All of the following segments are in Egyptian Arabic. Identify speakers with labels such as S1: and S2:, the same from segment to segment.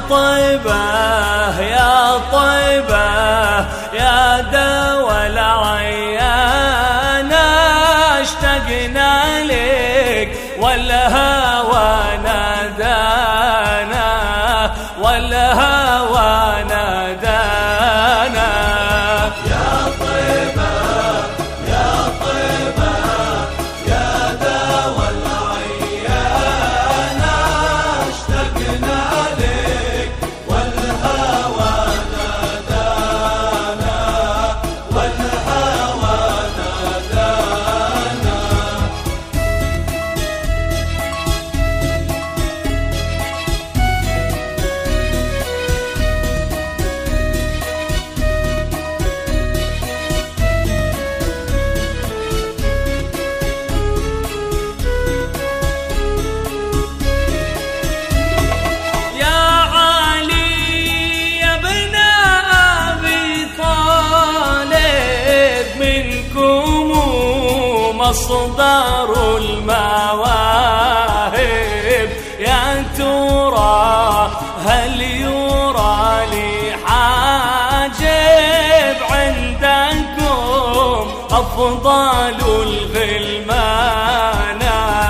S1: طيبة يا طيبة يا دوا العيان اشتقنا لك والهوى نادانا والهوى نادانا
S2: يا طيبة يا طيبة يا دوا العيان اشتقنا لك والهوى نادانا والهوى نادانا
S1: يا علي يا ابن أبي طالب منكم مصدر المواهب يا ترى هل يرى لي حاجب عندكم أفضل الغلمان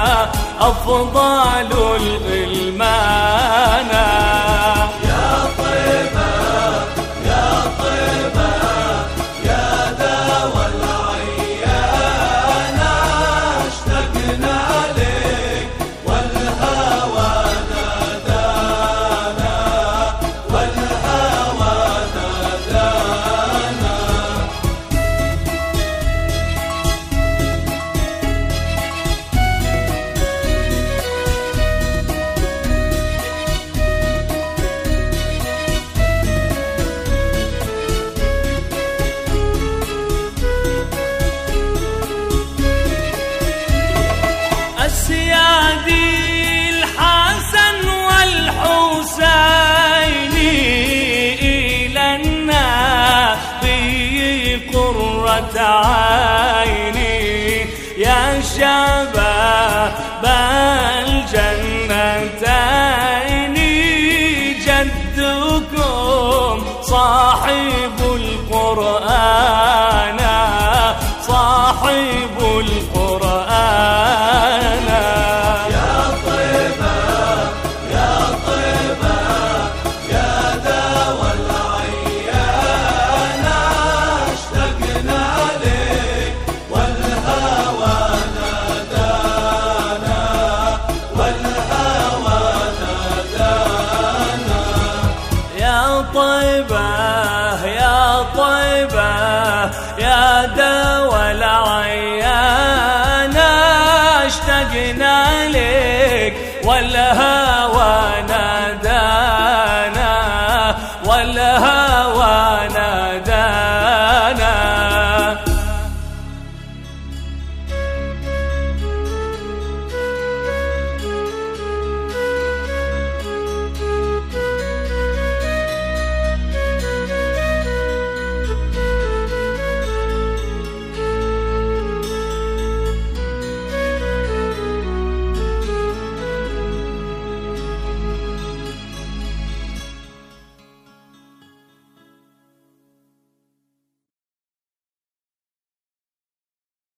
S1: أفضل الغلمان
S2: يا طيبة يا طيبة يا دوا العيان اشتقنا لك والهوى نادانا والهوى نادانا
S1: السيادي الحسن والحسين إلى النبي قرة عيني يا شباب الجنتين جدكم صاحب القرآن صاحب القرآن
S2: يا طيبة يا طيبة يا دوا العيان اشتقنا لك والهوى نادانا والهوى نادانا
S1: يا طيبة يا طيبة يا دوا العيان اشتقنا لك والهوى